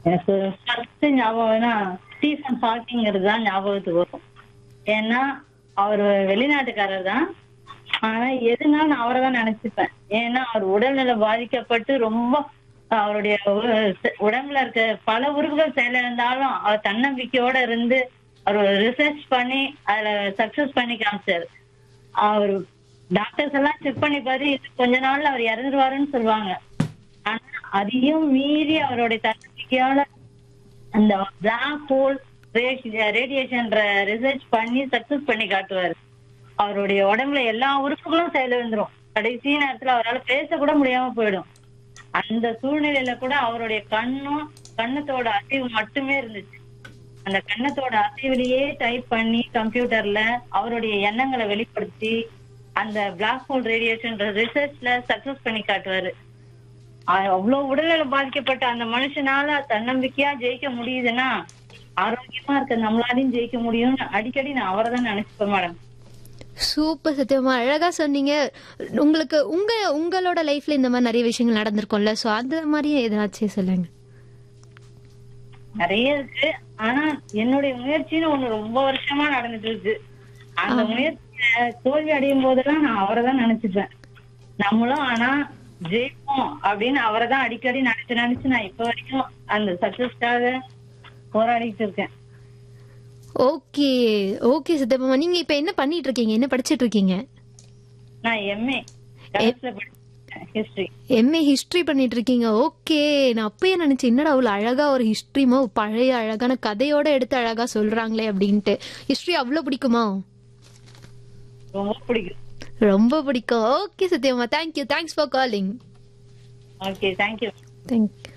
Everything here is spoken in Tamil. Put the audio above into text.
எனக்கு ஃபர்ஸ்ட் ஞாபகம்னா ஸ்டீஃபன் ஹாக்கிங்கிறது தான் ஞாபகத்துக்கு வரும் ஏன்னா அவர் வெளிநாட்டுக்காரர் தான் ஆனா எதுனாலும் நான் அவரை தான் நினைச்சுப்பேன் ஏன்னா அவர் உடல்நிலை பாதிக்கப்பட்டு ரொம்ப அவருடைய உ- உடம்புல இருக்க பல உறுப்புகள் செயலிழந்தாலும் அவர் தன்னம்பிக்கையோட இருந்து அவர் ரிசர்ச் பண்ணி அதுல சக்சஸ் பண்ணி காமிச்சாரு அவர் டாக்டர்ஸ் எல்லாம் செக் பண்ணி பாரு இது கொஞ்ச நாள்ல அவர் இறந்துருவாருன்னு சொல்லுவாங்க ஆனா அதையும் மீறி அவருடைய தன்னம்பிக்கையால அந்த பிளாக் ஹோல் ரேடியேஷன்ற ரிசர்ச் பண்ணி சக்சஸ் பண்ணி காட்டுவாரு அவருடைய உடம்புல எல்லா உறுப்புகளும் செயலிழந்துரும் கடைசி நேரத்துல அவரால் பேச கூட முடியாம போயிடும் அந்த சூழ்நிலையில கூட அவருடைய கண்ணும் கண்ணத்தோட அசைவு மட்டுமே இருந்துச்சு அந்த கண்ணத்தோட அசைவிலேயே டைப் பண்ணி கம்ப்யூட்டர்ல அவருடைய எண்ணங்களை வெளிப்படுத்தி அந்த பிளாக் ஹோல் ரேடியேஷன் ரிசர்ச்ல சக்சஸ் பண்ணி காட்டுவாரு அ- அவ்வளவு உடல்நலம் பாதிக்கப்பட்ட அந்த மனுஷனால தன்னம்பிக்கையா ஜெயிக்க முடியுதுன்னா ஆரோக்கியமா இருக்க நம்மளாலையும் ஜெயிக்க முடியும்னு அடிக்கடி நான் அவரை தான் நினைச்சுப்பேன் மேடம் சூப்பர் சத்யமா அழகா சொன்னீங்க உங்களுக்கு உங்க உங்களோட லைஃப்ல இந்த மாதிரி நிறைய விஷயங்கள் நடந்திருக்கும்ல சோ அந்த மாதிரியே எதாச்சும் சொல்லுங்க நிறைய இருக்கு ஆனா என்னுடைய முயற்சின்னு ஒண்ணு ரொம்ப வருஷமா நடந்துட்டு இருக்கு அந்த முயற்சியில தோல்வி அடையும் போதெல்லாம் நான் அவரை தான் நினைச்சுப்பேன் நம்மளும் ஆனா ஜெயிப்போம் அப்படின்னு அவரை தான் அடிக்கடி நினைச்சு நினைச்சு நான் இப்ப வரைக்கும் அந்த சக்சஸ்க்காக போராடிட்டு இருக்கேன் ஓகே ஓகே சத்யபாமா நீங்க இப்ப என்ன பண்ணிட்டு இருக்கீங்க என்ன படிச்சிட்டு இருக்கீங்க நான் எம்ஏ கரஸ்ல படிச்சேன் ஹிஸ்டரி எம்ஏ ஹிஸ்டரி பண்ணிட்டு இருக்கீங்க ஓகே நான் அப்பயே நினைச்சேன் என்னடா அவ்வளவு அழகா ஒரு ஹிஸ்டரிமா பழைய அழகான கதையோட எடுத்து அழகா சொல்றாங்களே அப்படின்ட்டு ஹிஸ்டரி அவ்வளவு பிடிக்குமா ரொம்ப பிடிக்கும் ரொம்ப பிடிக்கும் ஓகே சத்யமா thank you thanks for calling okay thank you thank you